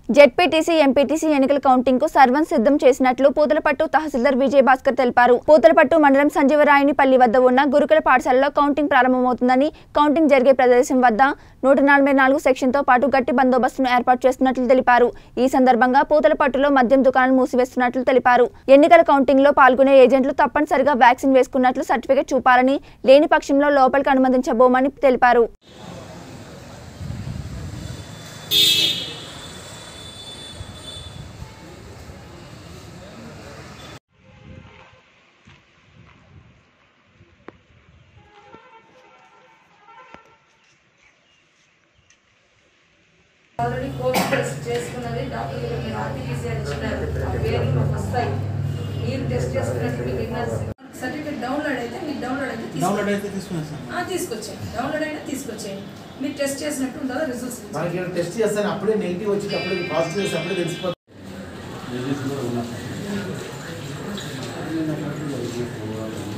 ZPTC MPTC ఎన్నికల counting కు సర్వం సిద్ధం చేసినట్లు పూతలపట్టు తహసీల్దార్ విజయ్ భాస్కర్ తెలిపారు పూతలపట్టు మండలం సంజీవరాయనిపల్లి వద్ద ఉన్న గురుకుల పాఠశాలలో కౌంటింగ్ ప్రారంభమవుతుందని కౌంటింగ్ జరిగే ప్రదేశం వద్ద నూట నలభై నాలుగు సెక్షన్ తో పాటు గట్టి బందోబస్తును ఏర్పాటు చేస్తున్నట్లు తెలిపారు ఈ సందర్భంగా పూతలపట్టులో మద్యం దుకాణాలు మూసివేస్తున్నట్లు తెలిపారు ఎన్నికల కౌంటింగ్ లో పాల్గొనే ఏజెంట్లు తప్పనిసరిగా వ్యాక్సిన్ వేసుకున్నట్లు సర్టిఫికెట్ చూపాలని లేని పక్షంలో లోపలికి అనుమతించబోమని తెలిపారు ఆల్రెడీ కోవిడ్ టెస్ట్ చేసుకున్నది డాక్టర్ గారు మీరు ఆర్టీపీసీఆర్ ఇచ్చినారు ఆ పేర్లు మాకు వస్తాయి మీరు టెస్ట్ చేసుకున్నట్టు మీకు ఇంకా సర్టిఫికేట్ డౌన్లోడ్ అయితే మీకు డౌన్లోడ్ అయితే తీసుకో- డౌన్లోడ్ అయితే తీసుకున్నాను సార్ ఆ, తీసుకొచ్చేయండి డౌన్లోడ్ అయినా తీసుకొచ్చేయండి మీరు టెస్ట్ చేసినట్టు ఉంటుందా రిజల్ట్స్ మనకి ఇక్కడ టెస్ట్ చేస్తాను అప్పుడే నెగిటివ్ వచ్చి అప్పుడే పాజిటివ్ వస్తే అప్పుడే తెలిసిపోతుంది రిజిస్టర్ కూడా ఉన్నా సార్